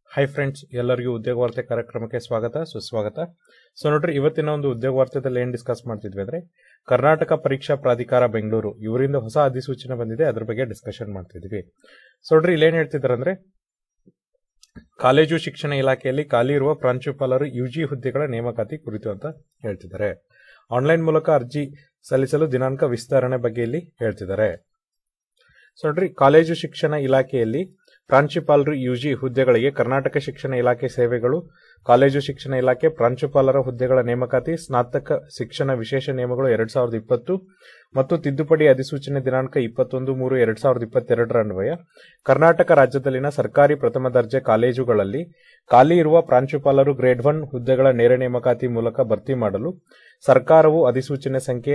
hi friends ಎಲ್ಲರಿಗೂ ಉದ್ಯೋಗ ವಾರ್ತೆ ಕಾರ್ಯಕ್ರಮಕ್ಕೆ ಸ್ವಾಗತ ಸುಸ್ವಾಗತ ಸೊ ನೋಡ್ರಿ ಇವತ್ತಿನ ಒಂದು ಉದ್ಯೋಗ ವಾರ್ತೆದಲ್ಲಿ ಏನ್ ಡಿಸ್ಕಸ್ ಮಾಡ್ತಿದ್ವಿ ಅಂದ್ರೆ ಕರ್ನಾಟಕ ಪರೀಕ್ಷಾ ಪ್ರಾಧಿಕಾರ ಬೆಂಗಳೂರು ಇವರಿಂದ ಹೊಸ ಅಧಿಸೂಚನೆ ಬಂದಿದೆ ಅದ್ರ ಬಗ್ಗೆ ಡಿಸ್ಕಷನ್ ಮಾಡ್ತಿದ್ವಿ ಸೊ ನೋಡ್ರಿ ಇಲ್ಲಿ ಏನ್ ಹೇಳ್ತಿದ್ದಾರೆ ಅಂದ್ರೆ ಕಾಲೇಜು ಶಿಕ್ಷಣ ಇಲಾಖೆಯಲ್ಲಿ ಖಾಲಿ ಇರುವ ಪ್ರಾಂಶುಪಾಲರು ಯುಜಿ ಹುದ್ದೆಗಳ ನೇಮಕಾತಿ ಕುರಿತು ಅಂತ ಹೇಳ್ತಿದ್ದಾರೆ ಆನ್ಲೈನ್ ಮೂಲಕ ಅರ್ಜಿ ಸಲ್ಲಿಸಲು ದಿನಾಂಕ ವಿಸ್ತರಣೆ ಬಗ್ಗೆ ಇಲ್ಲಿ ಹೇಳ್ತಿದ್ದಾರೆ ಸೊ ನೋಡ್ರಿ ಕಾಲೇಜು ಶಿಕ್ಷಣ ಇಲಾಖೆಯಲ್ಲಿ ಪ್ರಾಂಶುಪಾಲರು ಯುಜಿ ಹುದ್ದೆಗಳಿಗೆ ಕರ್ನಾಟಕ ಶಿಕ್ಷಣ ಇಲಾಖೆ ಸೇವೆಗಳು ಕಾಲೇಜು ಶಿಕ್ಷಣ ಇಲಾಖೆ ಪ್ರಾಂಶುಪಾಲರ ಹುದ್ದೆಗಳ ನೇಮಕಾತಿ ಸ್ನಾತಕ ಶಿಕ್ಷಣ ವಿಶೇಷ ನಿಯಮಗಳು ಎರಡ್ ಸಾವಿರದ ಇಪ್ಪತ್ತು ಮತ್ತು ತಿದ್ದುಪಡಿ ಅಧಿಸೂಚನೆ ದಿನಾಂಕ ಇಪ್ಪತ್ತೊಂದು ಮೂರು ಎರಡ್ ಸಾವಿರದ ಇಪ್ಪತ್ತೆರಡರ ಅನ್ವಯ ಕರ್ನಾಟಕ ರಾಜ್ಯದಲ್ಲಿನ ಸರ್ಕಾರಿ ಪ್ರಥಮ ದರ್ಜೆ ಕಾಲೇಜುಗಳಲ್ಲಿ ಖಾಲಿ ಇರುವ ಪ್ರಾಂಶುಪಾಲರು ಗ್ರೇಡ್ ಒನ್ ಹುದ್ದೆಗಳ ನೇರ ನೇಮಕಾತಿ ಮೂಲಕ ಭರ್ತಿ ಮಾಡಲು ಸರ್ಕಾರವು ಅಧಿಸೂಚನೆ ಸಂಖ್ಯೆ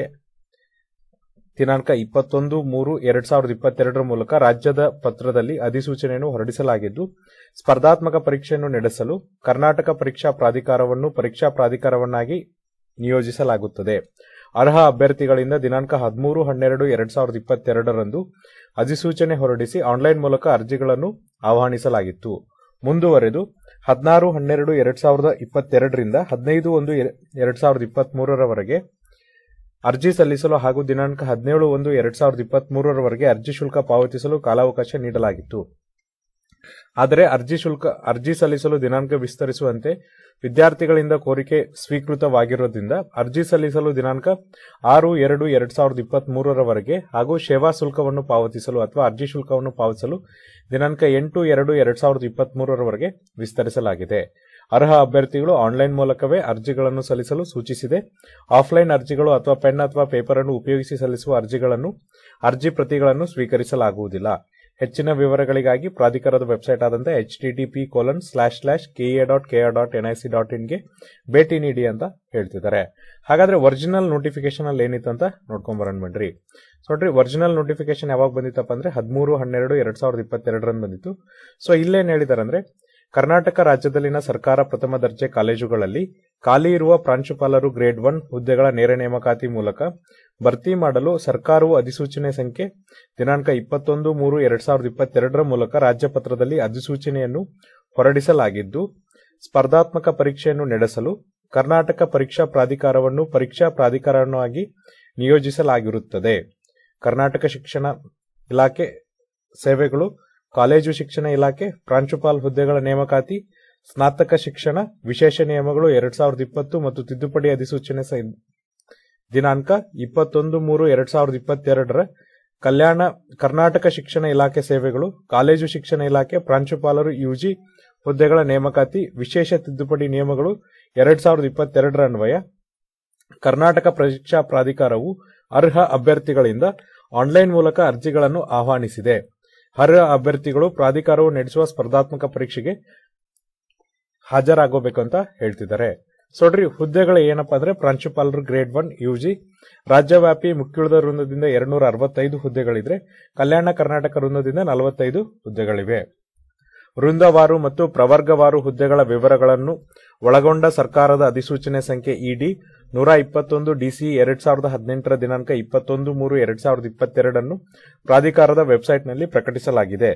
ದಿನಾಂಕ ಇಪ್ಪತ್ತೊಂದು ಮೂರು ಎರಡ್ ಸಾವಿರದ ಇಪ್ಪತ್ತೆರಡರ ಮೂಲಕ ರಾಜ್ಯದ ಪತ್ರದಲ್ಲಿ ಅಧಿಸೂಚನೆಯನ್ನು ಹೊರಡಿಸಲಾಗಿದ್ದು ಸ್ಪರ್ಧಾತ್ಮಕ ಪರೀಕ್ಷೆಯನ್ನು ನಡೆಸಲು ಕರ್ನಾಟಕ ಪರೀಕ್ಷಾ ಪ್ರಾಧಿಕಾರವನ್ನು ಪರೀಕ್ಷಾ ಪ್ರಾಧಿಕಾರವನ್ನಾಗಿ ನಿಯೋಜಿಸಲಾಗುತ್ತದೆ ಅರ್ಹ ಅಭ್ಯರ್ಥಿಗಳಿಂದ ದಿನಾಂಕ ಹದಿಮೂರು ಹನ್ನೆರಡು ಎರಡ್ ಸಾವಿರದ ಇಪ್ಪತ್ತೆರಡರಂದು ಅಧಿಸೂಚನೆ ಹೊರಡಿಸಿ ಆನ್ಲೈನ್ ಮೂಲಕ ಅರ್ಜಿಗಳನ್ನು ಆಹ್ವಾನಿಸಲಾಗಿತ್ತು ಮುಂದುವರೆದು ಹದಿನಾರು ಹನ್ನೆರಡು ಎರಡ್ ಸಾವಿರದ ಇಪ್ಪತ್ತೆರಡರಿಂದ ಹದಿನೈದು ಒಂದು ಎರಡ್ ಸಾವಿರದ ಇಪ್ಪತ್ಮೂರರವರೆಗೆ ಅರ್ಜಿ ಸಲ್ಲಿಸಲು ಹಾಗೂ ದಿನಾಂಕ ಹದಿನೇಳು ಒಂದು ಎರಡ್ ಸಾವಿರದ ಇಪ್ಪತ್ಮೂರರವರೆಗೆ ಅರ್ಜಿ ಶುಲ್ಕ ಪಾವತಿಸಲು ಕಾಲಾವಕಾಶ ನೀಡಲಾಗಿತ್ತು ಆದರೆ ಅರ್ಜಿ ಶುಲ್ಕ ಅರ್ಜಿ ಸಲ್ಲಿಸಲು ದಿನಾಂಕ ವಿಸ್ತರಿಸುವಂತೆ ವಿದ್ಯಾರ್ಥಿಗಳಿಂದ ಕೋರಿಕೆ ಸ್ವೀಕೃತವಾಗಿರೋದ್ರಿಂದ ಅರ್ಜಿ ಸಲ್ಲಿಸಲು ದಿನಾಂಕ ಆರು ಎರಡು ಎರಡ್ ಸಾವಿರದ ಇಪ್ಪತ್ತ್ ಮೂರರವರೆಗೆ ಹಾಗೂ ಸೇವಾ ಶುಲ್ಕವನ್ನು ಪಾವತಿಸಲು ಅಥವಾ ಅರ್ಜಿ ಶುಲ್ಕವನ್ನು ಪಾವತಿಸಲು ದಿನಾಂಕ ಎಂಟು ಎರಡು ಎರಡ್ ಸಾವಿರದ ಇಪ್ಪತ್ತ್ ಮೂರರವರೆಗೆ ವಿಸ್ತರಿಸಲಾಗಿದೆ ಅರ್ಹ ಅಭ್ಯರ್ಥಿಗಳು ಆನ್ಲೈನ್ ಮೂಲಕವೇ ಅರ್ಜಿಗಳನ್ನು ಸಲ್ಲಿಸಲು ಸೂಚಿಸಿದೆ ಆಫ್ಲೈನ್ ಅರ್ಜಿಗಳು ಅಥವಾ ಪೆನ್ ಅಥವಾ ಪೇಪರ್ ಅನ್ನು ಉಪಯೋಗಿಸಿ ಸಲ್ಲಿಸುವ ಅರ್ಜಿಗಳನ್ನು ಅರ್ಜಿ ಪ್ರತಿಗಳನ್ನು ಸ್ವೀಕರಿಸಲಾಗುವುದಿಲ್ಲ ಹೆಚ್ಚಿನ ವಿವರಗಳಿಗಾಗಿ ಪ್ರಾಧಿಕಾರದ ವೆಬ್ಸೈಟ್ ಆದಂತಹ H TTP colon slash slash KA dot KR dot NIC dot ಇನ್ಗೆ ಭೇಟಿ ನೀಡಿ ಅಂತ ಹೇಳ್ತಿದ್ದಾರೆ ಹಾಗಾದ್ರೆ ಒರಿಜಿನಲ್ ನೋಟಿಫಿಕೇಶನ್ ಅಲ್ಲಿ ಏನಿತ್ತು ಅಂತ ನೋಡ್ಕೊಂಡ್ ಬರೋಣ ಬನ್ರಿ ಸೊ ನೋಡ್ರಿ ಒರಿಜಿನಲ್ ನೋಟಿಫಿಕೇಶನ್ ಯಾವಾಗ ಬಂದಿತ್ತಪ್ಪ ಅಂದ್ರೆ ಹದಿಮೂರು ಹನ್ನೆರಡು ಎರಡ್ ಸಾವಿರದ ಇಪ್ಪತ್ತೆರಡರಂದು ಬಂದಿತ್ತು ಸೊ ಇಲ್ಲೇನ್ ಹೇಳಿದಾರೆ ಅಂದ್ರೆ ಕರ್ನಾಟಕ ರಾಜ್ಯದಲ್ಲಿನ ಸರ್ಕಾರ ಪ್ರಥಮ ದರ್ಜೆ ಕಾಲೇಜುಗಳಲ್ಲಿ ಖಾಲಿ ಇರುವ ಪ್ರಾಂಶುಪಾಲರು ಗ್ರೇಡ್ ಒನ್ ಹುದ್ದೆಗಳ ನೇರ ನೇಮಕಾತಿ ಮೂಲಕ ಭರ್ತಿ ಮಾಡಲು ಸರ್ಕಾರವು ಅಧಿಸೂಚನೆ ಸಂಖ್ಯೆ ದಿನಾಂಕ ಇಪ್ಪತ್ತೊಂದು ಮೂರು ಎರಡ್ ಸಾವಿರದ ಇಪ್ಪತ್ತೆರಡರ ಮೂಲಕ ರಾಜ್ಯಪತ್ರದಲ್ಲಿ ಅಧಿಸೂಚನೆಯನ್ನು ಹೊರಡಿಸಲಾಗಿದ್ದು ಸ್ಪರ್ಧಾತ್ಮಕ ಪರೀಕ್ಷೆಯನ್ನು ನಡೆಸಲು ಕರ್ನಾಟಕ ಪರೀಕ್ಷಾ ಪ್ರಾಧಿಕಾರವನ್ನು ಪರೀಕ್ಷಾ ಪ್ರಾಧಿಕಾರವನ್ನಾಗಿ ನಿಯೋಜಿಸಲಾಗಿರುತ್ತದೆ ಕರ್ನಾಟಕ ಶಿಕ್ಷಣ ಇಲಾಖೆ ಸೇವೆಗಳು ಕಾಲೇಜು ಶಿಕ್ಷಣ ಇಲಾಖೆ ಪ್ರಾಂಶುಪಾಲ್ ಹುದ್ದೆಗಳ ನೇಮಕಾತಿ ಸ್ನಾತಕ ಶಿಕ್ಷಣ ವಿಶೇಷ ನಿಯಮಗಳು ಎರಡ್ ಸಾವಿರದ ಇಪ್ಪತ್ತು ಮತ್ತು ತಿದ್ದುಪಡಿ ಅಧಿಸೂಚನೆ ದಿನಾಂಕ ಇಪ್ಪತ್ತೊಂದು ಮೂರು ಎರಡ್ ಸಾವಿರದ ಇಪ್ಪತ್ತೆರಡರ ಕಲ್ಯಾಣ ಕರ್ನಾಟಕ ಶಿಕ್ಷಣ ಇಲಾಖೆ ಸೇವೆಗಳು ಕಾಲೇಜು ಶಿಕ್ಷಣ ಇಲಾಖೆ ಪ್ರಾಂಶುಪಾಲರು ಯುಜಿ ಹುದ್ದೆಗಳ ನೇಮಕಾತಿ ವಿಶೇಷ ತಿದ್ದುಪಡಿ ನಿಯಮಗಳು ಎರಡ್ ಸಾವಿರದ ಇಪ್ಪತ್ತೆರಡರ ಅನ್ವಯ ಕರ್ನಾಟಕ ಪರೀಕ್ಷಾ ಪ್ರಾಧಿಕಾರವು ಅರ್ಹ ಅಭ್ಯರ್ಥಿಗಳಿಂದ ಆನ್ಲೈನ್ ಮೂಲಕ ಅರ್ಜಿಗಳನ್ನು ಆಹ್ವಾನಿಸಿದೆ ಅರ್ಹ ಅಭ್ಯರ್ಥಿಗಳು ಪ್ರಾಧಿಕಾರವು ನಡೆಸುವ ಸ್ಪರ್ಧಾತ್ಮಕ ಪರೀಕ್ಷೆಗೆ ಹಾಜರಾಗಬೇಕು ಅಂತ ಹೇಳ್ತಿದ್ದಾರೆ ಸೊ ನೋಡ್ರಿ ಹುದ್ದೆಗಳು ಏನಪ್ಪಾ ಅಂದ್ರೆ ಪ್ರಾಂಶುಪಾಲರು ಗ್ರೇಡ್ ಒನ್ ಯುಜಿ ರಾಜ್ಯವ್ಯಾಪಿ ಮುಖ್ಯುಳಿದ ವೃಂದದಿಂದ ಎರಡ್ನೂರ ಅರವತ್ತೈದು ಹುದ್ದೆಗಳಿದ್ರೆ ಕಲ್ಯಾಣ ಕರ್ನಾಟಕ ವೃಂದದಿಂದ ನಲವತ್ತೈದು ಹುದ್ದೆಗಳಿವೆ ವೃಂದವಾರು ಮತ್ತು ಪ್ರವರ್ಗವಾರು ಹುದ್ದೆಗಳ ವಿವರಗಳನ್ನು ಒಳಗೊಂಡ ಸರ್ಕಾರದ ಅಧಿಸೂಚನೆ ಸಂಖ್ಯೆ ಇಡಿ ನೂರ ಇಪ್ಪತ್ತೊಂದು ಡಿಸಿ ಎರಡ್ ಸಾವಿರದ ಹದಿನೆಂಟರ ದಿನಾಂಕ ಇಪ್ಪತ್ತೊಂದು ಮೂರು ಎರಡ್ ಸಾವಿರದ ಇಪ್ಪತ್ತೆರಡನ್ನು ಪ್ರಾಧಿಕಾರದ ವೆಬ್ಸೈಟ್ನಲ್ಲಿ ಪ್ರಕಟಿಸಲಾಗಿದೆ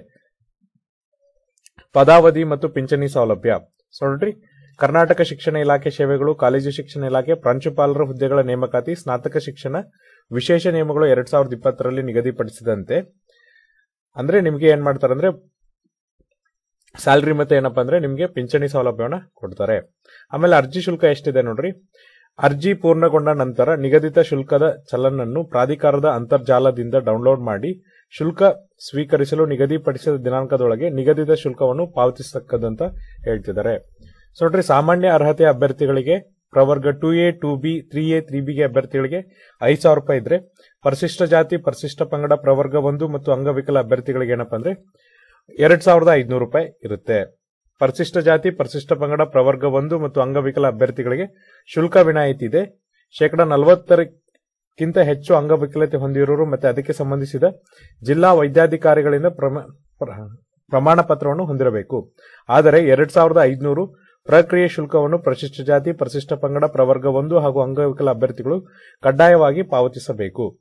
ಪದಾವಧಿ ಮತ್ತು ಪಿಂಚಣಿ ಸೌಲಭ್ಯ ಸೊ ನೋಡ್ರಿ ಕರ್ನಾಟಕ ಶಿಕ್ಷಣ ಇಲಾಖೆ ಸೇವೆಗಳು ಕಾಲೇಜು ಶಿಕ್ಷಣ ಇಲಾಖೆ ಪ್ರಾಂಶುಪಾಲರ ಹುದ್ದೆಗಳ ನೇಮಕಾತಿ ಸ್ನಾತಕ ಶಿಕ್ಷಣ ವಿಶೇಷ ನಿಯಮಗಳು ಎರಡ್ ಸಾವಿರದ ಇಪ್ಪತ್ತರಲ್ಲಿ ನಿಗದಿಪಡಿಸಿದಂತೆ ಅಂದ್ರೆ ನಿಮ್ಗೆ ಏನ್ ಮಾಡ್ತಾರೆ ಅಂದ್ರೆ ಸ್ಯಾಲ್ರಿ ಮತ್ತೆ ಏನಪ್ಪಾ ಅಂದ್ರೆ ನಿಮ್ಗೆ ಪಿಂಚಣಿ ಸೌಲಭ್ಯವನ್ನ ಕೊಡ್ತಾರೆ ಆಮೇಲೆ ಅರ್ಜಿ ಶುಲ್ಕ ಎಷ್ಟಿದೆ ನೋಡ್ರಿ ಅರ್ಜಿ ಪೂರ್ಣಗೊಂಡ ನಂತರ ನಿಗದಿತ ಶುಲ್ಕದ ಚಲನನ್ನು ಪ್ರಾಧಿಕಾರದ ಅಂತರ್ಜಾಲದಿಂದ ಡೌನ್ಲೋಡ್ ಮಾಡಿ ಶುಲ್ಕ ಸ್ವೀಕರಿಸಲು ನಿಗದಿಪಡಿಸಿದ ದಿನಾಂಕದೊಳಗೆ ನಿಗದಿತ ಶುಲ್ಕವನ್ನು ಪಾವತಿಸತಕ್ಕದಂತ ಹೇಳ್ತಿದ್ದಾರೆ ಸೊ ನೋಡ್ರಿ ಸಾಮಾನ್ಯ ಅರ್ಹತೆ ಅಭ್ಯರ್ಥಿಗಳಿಗೆ ಪ್ರವರ್ಗ two A two B three A three ಬಿಗೆ ಅಭ್ಯರ್ಥಿಗಳಿಗೆ ಐದು ಸಾವಿರ ರೂಪಾಯಿ ಇದ್ರೆ ಪರಿಶಿಷ್ಟ ಜಾತಿ ಪರಿಶಿಷ್ಟ ಪಂಗಡ ಪ್ರವರ್ಗ ಒಂದು ಮತ್ತು ಅಂಗವಿಕಲ ಅಭ್ಯರ್ಥಿಗಳಿಗೆ ಏನಪ್ಪಾ ಅಂದ್ರೆ ಎರಡ್ ಸಾವಿರದ ಐದುನೂರು ರೂಪಾಯಿ ಇರುತ್ತೆ ಪರಿಶಿಷ್ಟ ಜಾತಿ ಪರಿಶಿಷ್ಟ ಪಂಗಡ ಪ್ರವರ್ಗ ಒಂದು ಮತ್ತು ಅಂಗವಿಕಲ ಅಭ್ಯರ್ಥಿಗಳಿಗೆ ಶುಲ್ಕ ವಿನಾಯಿತಿ ಇದೆ ಶೇಕಡ ನಲವತ್ತರಕ್ಕಿಂತ ಹೆಚ್ಚು ಅಂಗವಿಕಲತೆ ಹೊಂದಿರೋರು ಮತ್ತೆ ಅದಕ್ಕೆ ಸಂಬಂಧಿಸಿದ ಜಿಲ್ಲಾ ವೈದ್ಯಾಧಿಕಾರಿಗಳಿಂದ ಪ್ರಮಾಣ ಪತ್ರವನ್ನು ಹೊಂದಿರಬೇಕು ಆದರೆ ಎರಡ್ ಸಾವಿರದ ಐದುನೂರು ಪ್ರಕ್ರಿಯೆ ಶುಲ್ಕವನ್ನು ಪರಿಶಿಷ್ಟ ಜಾತಿ ಪರಿಶಿಷ್ಟ ಪಂಗಡ ಪ್ರವರ್ಗ ಒಂದು ಹಾಗೂ ಅಂಗವಿಕಲ ಅಭ್ಯರ್ಥಿಗಳು ಕಡ್ಡಾಯವಾಗಿ ಪಾವತಿಸಬೇಕು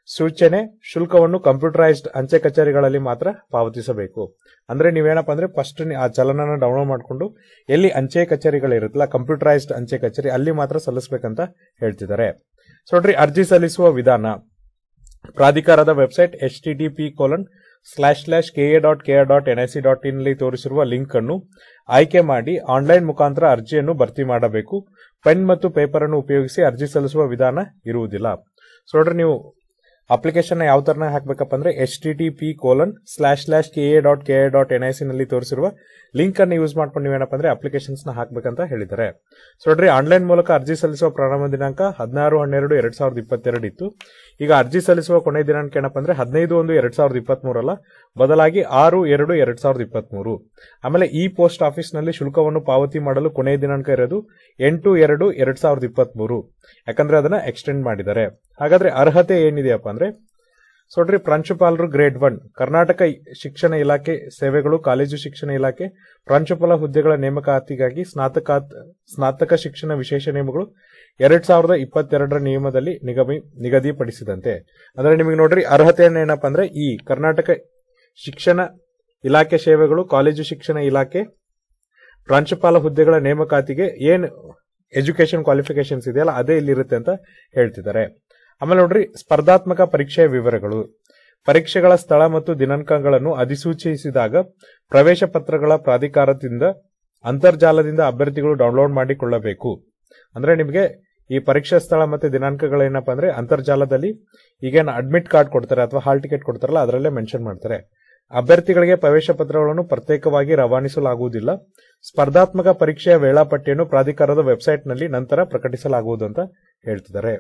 ಸೂಚನೆ ಶುಲ್ಕವನ್ನು ಕಂಪ್ಯೂಟರೈಸ್ಡ್ ಅಂಚೆ ಕಚೇರಿಗಳಲ್ಲಿ ಮಾತ್ರ ಪಾವತಿಸಬೇಕು ಅಂದ್ರೆ ನೀವೇನಪ್ಪ ಅಂದ್ರೆ ಫಸ್ಟ್ ಆ ಚಲನನ ಡೌನ್ಲೋಡ್ ಮಾಡಿಕೊಂಡು ಎಲ್ಲಿ ಅಂಚೆ ಕಚೇರಿಗಳಿರುತ್ತಲ್ಲ ಕಂಪ್ಯೂಟರೈಸ್ಡ್ ಅಂಚೆ ಕಚೇರಿ ಅಲ್ಲಿ ಮಾತ್ರ ಸಲ್ಲಿಸಬೇಕಂತ ಹೇಳ್ತಿದ್ದಾರೆ ಸೊ ನೋಡ್ರಿ ಅರ್ಜಿ ಸಲ್ಲಿಸುವ ವಿಧಾನ ಪ್ರಾಧಿಕಾರದ website H T T P colon slash slash K A dot K dot N I C dot in ನಲ್ಲಿ ತೋರಿಸಿರುವ ಲಿಂಕ್ ಅನ್ನು ಆಯ್ಕೆ ಮಾಡಿ ಆನ್ಲೈನ್ ಮುಖಾಂತರ ಅರ್ಜಿಯನ್ನು ಭರ್ತಿ ಮಾಡಬೇಕು ಪೆನ್ ಮತ್ತು ಪೇಪರ್ ಅನ್ನು ಉಪಯೋಗಿಸಿ ಅರ್ಜಿ ಸಲ್ಲಿಸುವ ವಿಧಾನ ಇರುವುದಿಲ್ಲ ಸೊ ನೋಡ್ರಿ ನೀವು ಅಪ್ಲಿಕೇಶನ್ ಯಾವ ತರನ ಹಾಕ್ಬೇಕಪ್ಪ ಅಂದ್ರೆ H T T P colon slash slash K A dot K A dot N I C ನಲ್ಲಿ ತೋರಿಸಿರುವ ಲಿಂಕ್ ಅನ್ನು ಯೂಸ್ ಮಾಡ್ಕೊಂಡು ನೀವೇನಪ್ಪ ಅಂದ್ರೆ ಅಪ್ಲಿಕೇಶನ್ಸ್ ನ ಹಾಕ್ಬೇಕಂತ ಹೇಳಿದ್ದಾರೆ ಸೊ ನೋಡ್ರಿ ಆನ್ಲೈನ್ ಮೂಲಕ ಅರ್ಜಿ ಸಲ್ಲಿಸುವ ಪ್ರಾರಂಭ ದಿನಾಂಕ ಹದಿನಾರು ಹನ್ನೆರಡು ಎರಡ್ ಸಾವಿರದ ಇಪ್ಪತ್ತೆರಡು ಇತ್ತು ಈಗ ಅರ್ಜಿ ಸಲ್ಲಿಸುವ ಕೊನೆ ದಿನಾಂಕ ಏನಪ್ಪ ಅಂದ್ರೆ ಹದಿನೈದು ಒಂದು ಎರಡ್ ಸಾವಿರದ ಇಪ್ಪತ್ತ್ ಮೂರಲ್ಲ ಬದಲಾಗಿ ಆರು ಎರಡು ಎರಡ್ ಸಾವಿರದ ಇಪ್ಪತ್ತ್ ಮೂರು ಆಮೇಲೆ ಈ ಪೋಸ್ಟ್ ಆಫೀಸ್ ನಲ್ಲಿ ಶುಲ್ಕವನ್ನು ಪಾವತಿ ಮಾಡಲು ಕೊನೆಯ ದಿನಾಂಕ ಇರೋದು ಎಂಟು ಎರಡು ಎರಡ್ ಸಾವಿರದ ಇಪ್ಪತ್ತ್ ಮೂರು ಯಾಕಂದ್ರೆ ಅದನ್ನ ಎಕ್ಸ್ಟೆಂಡ್ ಮಾಡಿದ್ದಾರೆ ಹಾಗಾದ್ರೆ ಅರ್ಹತೆ ಏನಿದೆಯಪ್ಪ ಅಂದ್ರೆ ಸೊ ನೋಡ್ರಿ ಪ್ರಾಂಶುಪಾಲರು ಗ್ರೇಡ್ ಒನ್ ಕರ್ನಾಟಕ ಶಿಕ್ಷಣ ಇಲಾಖೆ ಸೇವೆಗಳು ಕಾಲೇಜು ಶಿಕ್ಷಣ ಇಲಾಖೆ ಪ್ರಾಂಶುಪಾಲ ಹುದ್ದೆಗಳ ನೇಮಕಾತಿಗಾಗಿ ಸ್ನಾತಕ ಸ್ನಾತಕ ಶಿಕ್ಷಣ ವಿಶೇಷ ನಿಯಮಗಳು ಎರಡ್ ಸಾವಿರದ ಇಪ್ಪತ್ತೆರಡರ ನಿಯಮದಲ್ಲಿ ನಿಗಮಿ ನಿಗದಿಪಡಿಸಿದಂತೆ ಅಂದ್ರೆ ನಿಮಗೆ ನೋಡ್ರಿ ಅರ್ಹತೆ ಏನಪ್ಪ ಅಂದ್ರೆ ಈ ಕರ್ನಾಟಕ ಶಿಕ್ಷಣ ಇಲಾಖೆ ಸೇವೆಗಳು ಕಾಲೇಜು ಶಿಕ್ಷಣ ಇಲಾಖೆ ಪ್ರಾಂಶುಪಾಲ ಹುದ್ದೆಗಳ ನೇಮಕಾತಿಗೆ ಏನ್ ಎಜುಕೇಶನ್ ಕ್ವಾಲಿಫಿಕೇಶನ್ಸ್ ಇದೆಯಲ್ಲ ಅದೇ ಇಲ್ಲಿರುತ್ತೆ ಅಂತ ಹೇಳ್ತಿದ್ದಾರೆ ಆಮೇಲೆ ನೋಡ್ರಿ ಸ್ಪರ್ಧಾತ್ಮಕ ಪರೀಕ್ಷೆಯ ವಿವರಗಳು ಪರೀಕ್ಷೆಗಳ ಸ್ಥಳ ಮತ್ತು ದಿನಾಂಕಗಳನ್ನು ಅಧಿಸೂಚಿಸಿದಾಗ ಪ್ರವೇಶ ಪತ್ರಗಳ ಪ್ರಾಧಿಕಾರದಿಂದ ಅಂತರ್ಜಾಲದಿಂದ ಅಭ್ಯರ್ಥಿಗಳು ಡೌನ್ಲೋಡ್ ಮಾಡಿಕೊಳ್ಳಬೇಕು ಅಂದ್ರೆ ನಿಮಗೆ ಈ ಪರೀಕ್ಷಾ ಸ್ಥಳ ಮತ್ತೆ ದಿನಾಂಕಗಳೇನಪ್ಪ ಅಂದ್ರೆ ಅಂತರ್ಜಾಲದಲ್ಲಿ ಈಗೇನು ಅಡ್ಮಿಟ್ ಕಾರ್ಡ್ ಕೊಡ್ತಾರೆ ಅಥವಾ ಹಾಲ್ ಟಿಕೆಟ್ ಕೊಡ್ತಾರಲ್ಲ ಅದರಲ್ಲೇ ಮೆನ್ಷನ್ ಮಾಡ್ತಾರೆ ಅಭ್ಯರ್ಥಿಗಳಿಗೆ ಪ್ರವೇಶ ಪತ್ರಗಳನ್ನು ಪ್ರತ್ಯೇಕವಾಗಿ ರವಾನಿಸಲಾಗುವುದಿಲ್ಲ ಸ್ಪರ್ಧಾತ್ಮಕ ಪರೀಕ್ಷೆಯ ವೇಳಾಪಟ್ಟಿಯನ್ನು ಪ್ರಾಧಿಕಾರದ ವೆಬ್ಸೈಟ್ನಲ್ಲಿ ನಂತರ ಪ್ರಕಟಿಸಲಾಗುವುದು ಅಂತ ಹೇಳ್ತಿದ್ದಾರೆ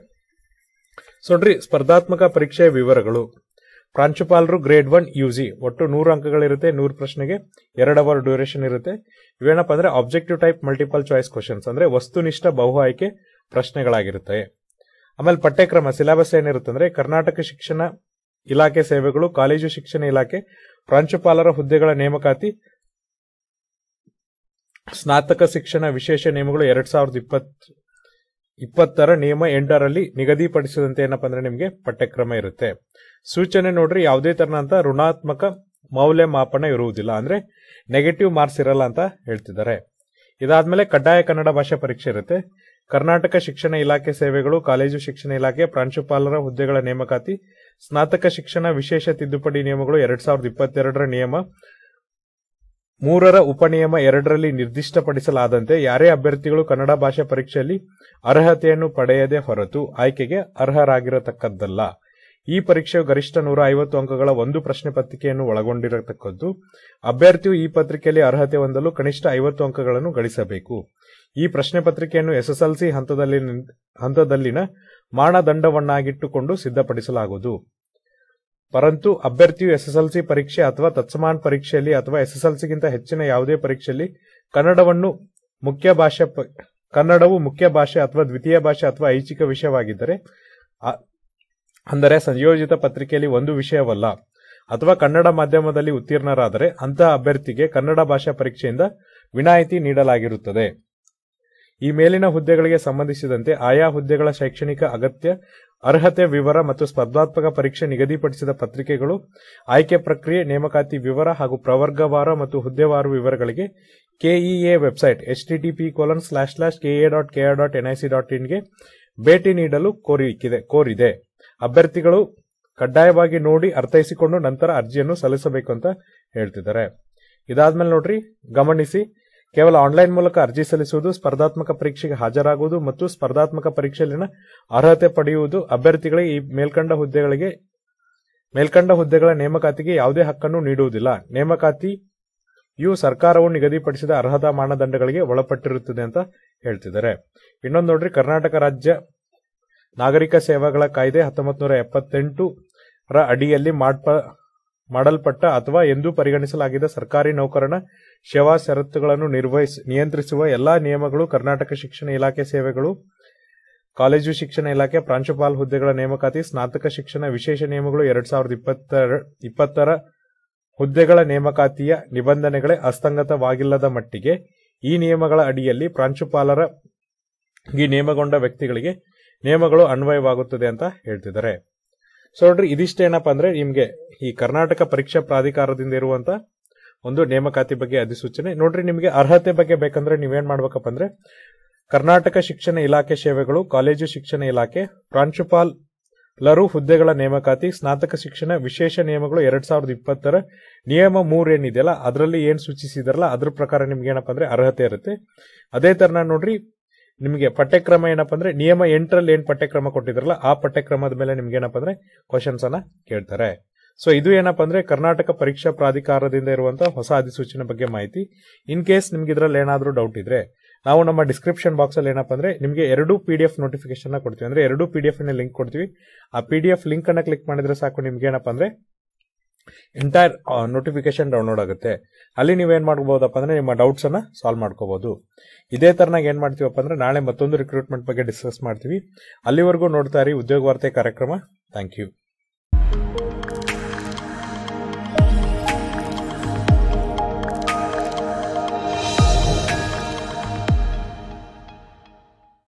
ಸೊ ನೋಡ್ರಿ ಸ್ಪರ್ಧಾತ್ಮಕ ಪರೀಕ್ಷೆಯ ವಿವರಗಳು ಪ್ರಾಂಶುಪಾಲರು ಗ್ರೇಡ್ ಒನ್ ಯುಜಿ ಒಟ್ಟು ನೂರು ಅಂಕಗಳಿರುತ್ತೆ ನೂರು ಪ್ರಶ್ನೆಗೆ ಎರಡು ಅವರ್ ಡ್ಯೂರೇಷನ್ ಇರುತ್ತೆ ಇವೇನಪ್ಪ ಅಂದ್ರೆ objective type multiple choice questions ಅಂದ್ರೆ ವಸ್ತುನಿಷ್ಠ ಬಹು ಆಯ್ಕೆ ಪ್ರಶ್ನೆಗಳಾಗಿರುತ್ತೆ ಆಮೇಲೆ ಪಠ್ಯಕ್ರಮ ಸಿಲೆಬಸ್ ಏನಿರುತ್ತೆ ಅಂದ್ರೆ ಕರ್ನಾಟಕ ಶಿಕ್ಷಣ ಇಲಾಖೆ ಸೇವೆಗಳು ಕಾಲೇಜು ಶಿಕ್ಷಣ ಇಲಾಖೆ ಪ್ರಾಂಶುಪಾಲರ ಹುದ್ದೆಗಳ ನೇಮಕಾತಿ ಸ್ನಾತಕ ಶಿಕ್ಷಣ ವಿಶೇಷ ನಿಯಮಗಳು ಎರಡ್ ಸಾವಿರದ ಇಪ್ಪತ್ ಇಪ್ಪತ್ತರ ನಿಯಮ ಎಂಟರಲ್ಲಿ ನಿಗದಿಪಡಿಸಿದಂತೆ ಏನಪ್ಪ ಅಂದ್ರೆ ನಿಮಗೆ ಪಠ್ಯಕ್ರಮ ಇರುತ್ತೆ ಸೂಚನೆ ನೋಡ್ರಿ ಯಾವುದೇ ತರನಂತ ಋಣಾತ್ಮಕ ಮೌಲ್ಯಮಾಪನ ಇರುವುದಿಲ್ಲ ಅಂದ್ರೆ ನೆಗೆಟಿವ್ ಮಾರ್ಕ್ಸ್ ಇರಲ್ಲ ಅಂತ ಹೇಳ್ತಿದ್ದಾರೆ ಇದಾದ್ಮೇಲೆ ಕಡ್ಡಾಯ ಕನ್ನಡ ಭಾಷಾ ಪರೀಕ್ಷೆ ಇರುತ್ತೆ ಕರ್ನಾಟಕ ಶಿಕ್ಷಣ ಇಲಾಖೆ ಸೇವೆಗಳು ಕಾಲೇಜು ಶಿಕ್ಷಣ ಇಲಾಖೆ ಪ್ರಾಂಶುಪಾಲರ ಹುದ್ದೆಗಳ ನೇಮಕಾತಿ ಸ್ನಾತಕ ಶಿಕ್ಷಣ ವಿಶೇಷ ತಿದ್ದುಪಡಿ ನಿಯಮಗಳು ಎರಡ್ ಸಾವಿರದ ಇಪ್ಪತ್ತೆರಡರ ನಿಯಮ ಮೂರರ ಉಪನಿಯಮ ಎರಡರಲ್ಲಿ ನಿರ್ದಿಷ್ಟಪಡಿಸಲಾದಂತೆ ಯಾರೇ ಅಭ್ಯರ್ಥಿಗಳು ಕನ್ನಡ ಭಾಷಾ ಪರೀಕ್ಷೆಯಲ್ಲಿ ಅರ್ಹತೆಯನ್ನು ಪಡೆಯದೆ ಹೊರತು ಆಯ್ಕೆಗೆ ಅರ್ಹರಾಗಿರತಕ್ಕದ್ದಲ್ಲ ಈ ಪರೀಕ್ಷೆಯು ಗರಿಷ್ಠ ನೂರ ಐವತ್ತು ಅಂಕಗಳ ಒಂದು ಪ್ರಶ್ನೆ ಪತ್ರಿಕೆಯನ್ನು ಒಳಗೊಂಡಿರತಕ್ಕದ್ದು ಅಭ್ಯರ್ಥಿಯು ಈ ಪತ್ರಿಕೆಯಲ್ಲಿ ಅರ್ಹತೆ ಹೊಂದಲು ಕನಿಷ್ಠ ಐವತ್ತು ಅಂಕಗಳನ್ನು ಗಳಿಸಬೇಕು ಈ ಪ್ರಶ್ನೆ ಪತ್ರಿಕೆಯನ್ನು ಎಸ್ಎಸ್ಎಲ್ಸಿ ಹಂತದಲ್ಲಿ ಹಂತದಲ್ಲಿನ ಮಾನದಂಡವನ್ನಾಗಿಟ್ಟುಕೊಂಡು ಸಿದ್ಧಪಡಿಸಲಾಗುವುದು ಪರಂತು ಅಭ್ಯರ್ಥಿಯು ಎಸ್ಎಸ್ಎಲ್ಸಿ ಪರೀಕ್ಷೆ ಅಥವಾ ತತ್ಸಮಾನ ಪರೀಕ್ಷೆಯಲ್ಲಿ ಅಥವಾ ಎಸ್ಎಸ್ಎಲ್ಸಿಗಿಂತ ಹೆಚ್ಚಿನ ಯಾವುದೇ ಪರೀಕ್ಷೆಯಲ್ಲಿ ಕನ್ನಡವನ್ನು ಮುಖ್ಯ ಭಾಷೆ ಕನ್ನಡವು ಮುಖ್ಯ ಭಾಷೆ ಅಥವಾ ದ್ವಿತೀಯ ಭಾಷೆ ಅಥವಾ ಐಚ್ಛಿಕ ವಿಷಯವಾಗಿದ್ದರೆ ಅಂದರೆ ಸಂಯೋಜಿತ ಪತ್ರಿಕೆಯಲ್ಲಿ ಒಂದು ವಿಷಯವಲ್ಲ ಅಥವಾ ಕನ್ನಡ ಮಾಧ್ಯಮದಲ್ಲಿ ಉತ್ತೀರ್ಣರಾದರೆ ಅಂತಹ ಅಭ್ಯರ್ಥಿಗೆ ಕನ್ನಡ ಭಾಷಾ ಪರೀಕ್ಷೆಯಿಂದ ವಿನಾಯಿತಿ ನೀಡಲಾಗಿರುತ್ತದೆ ಈ ಮೇಲಿನ ಹುದ್ದೆಗಳಿಗೆ ಸಂಬಂಧಿಸಿದಂತೆ ಆಯಾ ಹುದ್ದೆಗಳ ಶೈಕ್ಷಣಿಕ ಅಗತ್ಯ ಅರ್ಹತೆ ವಿವರ ಮತ್ತು ಸ್ಪರ್ಧಾತ್ಮಕ ಪರೀಕ್ಷೆ ನಿಗದಿಪಡಿಸಿದ ಪತ್ರಿಕೆಗಳು ಆಯ್ಕೆ ಪ್ರಕ್ರಿಯೆ ನೇಮಕಾತಿ ವಿವರ ಹಾಗೂ ಪ್ರವರ್ಗವಾರ ಮತ್ತು ಹುದ್ದೆವಾರು ವಿವರಗಳಿಗೆ KEA website H TTP colon slash slash KA dot KR dot NIC dot ಇನ್ಗೆ ಭೇಟಿ ನೀಡಲು ಕೋರಿಕಿದೆ ಕೋರಿದೆ ಅಭ್ಯರ್ಥಿಗಳು ಕಡ್ಡಾಯವಾಗಿ ನೋಡಿ ಅರ್ಥೈಸಿಕೊಂಡು ನಂತರ ಅರ್ಜಿಯನ್ನು ಸಲ್ಲಿಸಬೇಕು ಅಂತ ಹೇಳ್ತಿದ್ದಾರೆ ಇದಾದ್ಮೇಲೆ ನೋಡ್ರಿ ಗಮನಿಸಿ ಕೇವಲ ಆನ್ಲೈನ್ ಮೂಲಕ ಅರ್ಜಿ ಸಲ್ಲಿಸುವುದು ಸ್ಪರ್ಧಾತ್ಮಕ ಪರೀಕ್ಷೆಗೆ ಹಾಜರಾಗುವುದು ಮತ್ತು ಸ್ಪರ್ಧಾತ್ಮಕ ಪರೀಕ್ಷೆಯಲ್ಲಿನ ಅರ್ಹತೆ ಪಡೆಯುವುದು ಅಭ್ಯರ್ಥಿಗಳಿಗೆ ಈ ಮೇಲ್ಕಂಡ ಹುದ್ದೆಗಳಿಗೆ ಮೇಲ್ಕಂಡ ಹುದ್ದೆಗಳ ನೇಮಕಾತಿಗೆ ಯಾವುದೇ ಹಕ್ಕನ್ನು ನೀಡುವುದಿಲ್ಲ ನೇಮಕಾತಿಯು ಸರ್ಕಾರವು ನಿಗದಿಪಡಿಸಿದ ಅರ್ಹತಾ ಮಾನದಂಡಗಳಿಗೆ ಒಳಪಟ್ಟಿರುತ್ತದೆ ಅಂತ ಹೇಳ್ತಿದ್ದಾರೆ ಇನ್ನೊಂದು ನೋಡ್ರಿ ಕರ್ನಾಟಕ ರಾಜ್ಯ ನಾಗರಿಕ ಸೇವೆಗಳ ಕಾಯ್ದೆ ಹತ್ತೊಂಬತ್ತು ನೂರ ಎಪ್ಪತ್ತೆಂಟು ರ ಅಡಿಯಲ್ಲಿ ಮಾಡ್ಪ ಮಾಡಲ್ಪಟ್ಟ ಅಥವಾ ಎಂದು ಪರಿಗಣಿಸಲಾಗಿದ್ದ ಸರ್ಕಾರಿ ನೌಕರನ ಸೇವಾ ಷರತ್ತುಗಳನ್ನು ನಿರ್ವಹಿಸ ನಿಯಂತ್ರಿಸುವ ಎಲ್ಲಾ ನಿಯಮಗಳು ಕರ್ನಾಟಕ ಶಿಕ್ಷಣ ಇಲಾಖೆ ಸೇವೆಗಳು ಕಾಲೇಜು ಶಿಕ್ಷಣ ಇಲಾಖೆ ಪ್ರಾಂಶುಪಾಲ ಹುದ್ದೆಗಳ ನೇಮಕಾತಿ ಸ್ನಾತಕ ಶಿಕ್ಷಣ ವಿಶೇಷ ನಿಯಮಗಳು ಎರಡ್ ಸಾವಿರದ ಇಪ್ಪತ್ತರ ಹುದ್ದೆಗಳ ನೇಮಕಾತಿಯ ನಿಬಂಧನೆಗಳೇ ಅಸ್ತಂಗತವಾಗಿಲ್ಲದ ಮಟ್ಟಿಗೆ ಈ ನಿಯಮಗಳ ಅಡಿಯಲ್ಲಿ ಪ್ರಾಂಶುಪಾಲರ ಈ ನೇಮಗೊಂಡ ವ್ಯಕ್ತಿಗಳಿಗೆ ನಿಯಮಗಳು ಅನ್ವಯವಾಗುತ್ತದೆ ಅಂತ ಹೇಳ್ತಿದ್ದಾರೆ ಸೊ ನೋಡ್ರಿ ಇದಿಷ್ಟೇನಪ್ಪ ಅಂದ್ರೆ ನಿಮ್ಗೆ ಈ ಕರ್ನಾಟಕ ಪರೀಕ್ಷಾ ಪ್ರಾಧಿಕಾರದಿಂದ ಇರುವಂತ ಒಂದು ನೇಮಕಾತಿ ಬಗ್ಗೆ ಅಧಿಸೂಚನೆ ನೋಡ್ರಿ ನಿಮಗೆ ಅರ್ಹತೆ ಬಗ್ಗೆ ಬೇಕಂದ್ರೆ ನೀವೇನ್ ಮಾಡ್ಬೇಕಪ್ಪ ಅಂದ್ರೆ ಕರ್ನಾಟಕ ಶಿಕ್ಷಣ ಇಲಾಖೆ ಸೇವೆಗಳು ಕಾಲೇಜು ಶಿಕ್ಷಣ ಇಲಾಖೆ ಪ್ರಾಂಶುಪಾಲರು ಹುದ್ದೆಗಳ ನೇಮಕಾತಿ ಸ್ನಾತಕ ಶಿಕ್ಷಣ ವಿಶೇಷ ನಿಯಮಗಳು ಎರಡ್ ಸಾವಿರದ ಇಪ್ಪತ್ತರ ನಿಯಮ ಮೂರ್ ಏನಿದೆಯಲ್ಲ ಅದರಲ್ಲಿ ಏನ್ ಸೂಚಿಸಿದಾರಲ್ಲ ಅದ್ರ ಪ್ರಕಾರ ನಿಮ್ಗೆ ಏನಪ್ಪ ಅಂದ್ರೆ ಅರ್ಹತೆ ಇರುತ್ತೆ ಅದೇ ತರ ನೋಡ್ರಿ ನಿಮಗೆ ಪಠ್ಯಕ್ರಮ ಏನಪ್ಪ ಅಂದ್ರೆ ನಿಯಮ ಎಂಟರಲ್ಲಿ ಏನ್ ಪಠ್ಯಕ್ರಮ ಕೊಟ್ಟಿದ್ರಲ್ಲ ಆ ಪಠ್ಯಕ್ರಮದ ಮೇಲೆ ನಿಮ್ಗೆ ಏನಪ್ಪ ಅಂದ್ರೆ ಕ್ವಶನ್ಸ್ ಅನ್ನ ಕೇಳ್ತಾರೆ ಸೊ ಇದು ಏನಪ್ಪ ಅಂದ್ರೆ ಕರ್ನಾಟಕ ಪರೀಕ್ಷಾ ಪ್ರಾಧಿಕಾರದಿಂದ ಇರುವಂತಹ ಹೊಸ ಅಧಿಸೂಚನೆ ಬಗ್ಗೆ ಮಾಹಿತಿ ಇನ್ ಕೇಸ್ ನಿಮ್ಗೆ ಇದ್ರಲ್ಲಿ ಏನಾದ್ರೂ ಡೌಟ್ ಇದ್ರೆ ನಾವು ನಮ್ಮ ಡಿಸ್ಕ್ರಿಪ್ಷನ್ ಬಾಕ್ಸ್ ಅಲ್ಲಿ ಏನಪ್ಪ ಅಂದ್ರೆ ನಿಮಗೆ ಎರಡು ಪಿ ಡಿ ಎಫ್ ನೋಟಿಫಿಕೇಶನ್ ಕೊಡ್ತೀವಿ ಅಂದ್ರೆ ಎರಡು ಪಿ ಡಿ ಎಫ್ ಲಿಂಕ್ ಕೊಡ್ತೀವಿ ಆ ಪಿ ಡಿ ಎಫ್ ಲಿಂಕ್ ಅನ್ನ ಕ್ಲಿಕ್ ಮಾಡಿದ್ರೆ ಸಾಕು ನಿಮ್ಗೆ ಏನಪ್ಪ ಅಂದ್ರೆ ಎಂಟೈರ್ ನೋಟಿಫಿಕೇಶನ್ ಡೌನ್ಲೋಡ್ ಆಗುತ್ತೆ ಅಲ್ಲಿ ನೀವೇನ್ ಮಾಡ್ಬೋದಪ್ಪ ಅಂದ್ರೆ ನಿಮ್ಮ ಡೌಟ್ಸ್ ಅನ್ನ ಸಾಲ್ವ್ ಮಾಡ್ಕೋಬಹುದು ಇದೇ ತರನಾಗಿ ಏನ್ ಮಾಡ್ತೀವಪ್ಪ ಅಂದ್ರೆ ನಾಳೆ ಮತ್ತೊಂದು ರಿಕ್ರೂಟ್ಮೆಂಟ್ ಬಗ್ಗೆ ಡಿಸ್ಕಸ್ ಮಾಡ್ತೀವಿ ಅಲ್ಲಿವರೆಗೂ ನೋಡ್ತಾ ಇರಿ ಉದ್ಯೋಗ ವಾರ್ತೆ ಕಾರ್ಯಕ್ರಮ ಥ್ಯಾಂಕ್ ಯು